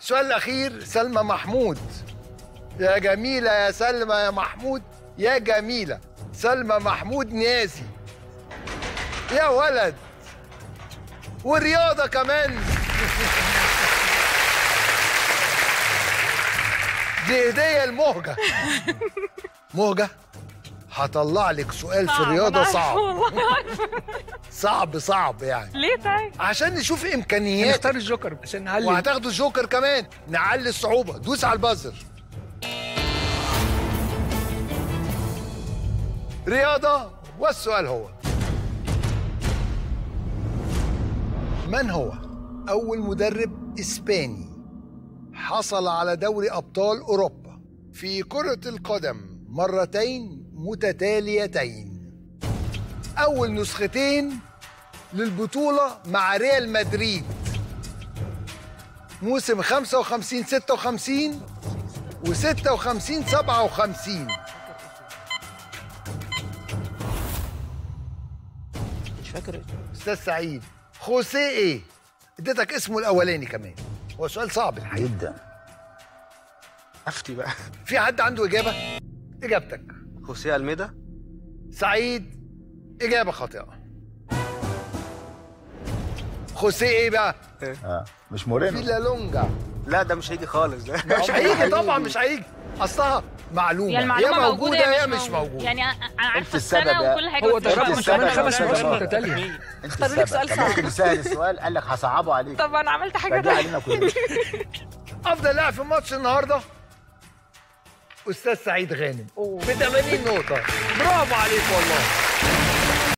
السؤال الاخير سلمى محمود يا جميله يا سلمى يا محمود يا جميله سلمى محمود نيازي يا ولد والرياضه كمان دي هديه لمهجه مهجه هطلع لك سؤال في الرياضه صعب صعب صعب يعني ليه طيب؟ عشان نشوف امكانيات نختار الجوكر عشان نعلي وهتاخدوا الجوكر كمان نعلي الصعوبه دوس على البازر رياضه والسؤال هو من هو اول مدرب اسباني حصل على دوري ابطال اوروبا في كره القدم مرتين متتاليتين اول نسختين للبطوله مع ريال مدريد موسم 55 56 و56 57 مش فاكر استاذ سعيد خوسيه ايه اديتك اسمه الاولاني كمان هو سؤال صعب الحقيقه جدا افتي بقى في حد عنده اجابه اجابتك خوسيه الميدا سعيد اجابه خاطئه خوسيه ايه بقى اه مش مورينو فيلا لونجا لا ده مش هيجي خالص ده مش هيجي طبعا مش هيجي اصلها معلومه هي المعلومه يا موجوده يا مش مش موجوده يعني انا عارفه السبب السنه يا- وكل حاجه هو بس مش ضربني مش كمان فاكرة خمس ولا مرات لا. متتاليه انت اختاروا لك السبب. سؤال كان ممكن صعب. يسهل السؤال قال لك هصعبه عليك طب انا عملت حاجه فدي تانية علينا كلنا افضل لاعب في ماتش النهارده استاذ سعيد غانم ب 80 نقطه برافو عليك والله